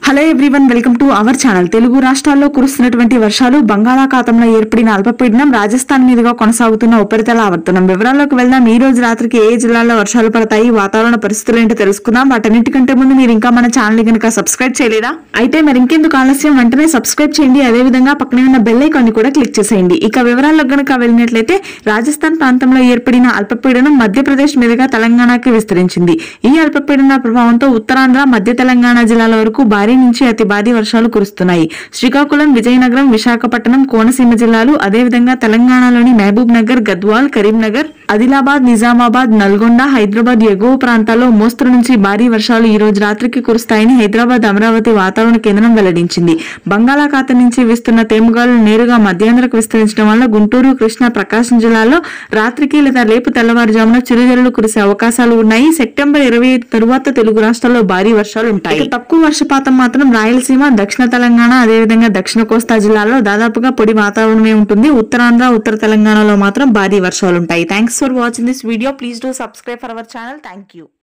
hello everyone welcome to our channel Telugu రాష్ట్రాల్లో కురుస్తున్నటువంటి వర్షాలు బంగాళాఖాతంలో ఏర్పడిన అల్పపీడనం రాజస్థాన్ మీదుగా కొనసాగుతున్న ఉపరితల ఆవర్తనం వివరాల్లోకి వెళ్దాం ఈ రోజు రాత్రికి ఏ జిల్లాల్లో వర్షాలు పడతాయి వాతావరణ పరిస్థితులు ఏంటో తెలుసుకుందాం వాటన్నిటికంటే ముందు మీరు ఇంకా మన ఛానల్ కనుక సబ్స్క్రైబ్ చేయలేదా అయితే మరి ఇంకెందుకు ఆలస్యం వెంటనే సబ్స్క్రైబ్ చేయండి అదే విధంగా పక్కనే ఉన్న బెల్ ఐకాన్ కూడా క్లిక్ చేసేయండి ఇక వివరాల్లో గనుక వెళ్ళినట్లయితే రాజస్థాన్ ప్రాంతంలో ఏర్పడిన అల్పపీడనం మధ్యప్రదేశ్ మీదుగా తెలంగాణకి విస్తరించింది ఈ అల్పపీడన ప్రభావంతో ఉత్తరాంధ్ర మధ్య తెలంగాణ జిల్లాల వరకు భారీ నుంచి అతి భారీ వర్షాలు కురుస్తున్నాయి శ్రీకాకుళం విజయనగరం విశాఖపట్నం కోనసీమ జిల్లాలు అదేవిధంగా తెలంగాణలోని మహబూబ్ నగర్ గద్వాల్ కరీంనగర్ ఆదిలాబాద్ నిజామాబాద్ నల్గొండ హైదరాబాద్ ఎగువ ప్రాంతాల్లో మోస్తరు నుంచి భారీ వర్షాలు ఈ రోజు రాత్రికి కురుస్తాయని హైదరాబాద్ అమరావతి వాతావరణ కేంద్రం వెల్లడించింది బంగాళాఖాతం నుంచి వీస్తున్న తేమగాలు నేరుగా మధ్యాంధ్రకు విస్తరించడం వల్ల గుంటూరు కృష్ణా ప్రకాశం జిల్లాలో రాత్రికి లేదా రేపు తెల్లవారుజామున చిరుజల్లులు కురిసే అవకాశాలు ఉన్నాయి సెప్టెంబర్ ఇరవై తరువాత తెలుగు రాష్ట్రాల్లో భారీ వర్షాలు ఉంటాయి ఇక తక్కువ వర్షపాతం మాత్రం రాయలసీమ దక్షిణ తెలంగాణ అదేవిధంగా దక్షిణ కోస్తా జిల్లాలో దాదాపుగా పొడి వాతావరణమే ఉంటుంది ఉత్తరాంధ్ర ఉత్తర తెలంగాణలో మాత్రం భారీ వర్షాలు ఉంటాయి thanks for watching this video please do subscribe for our channel thank you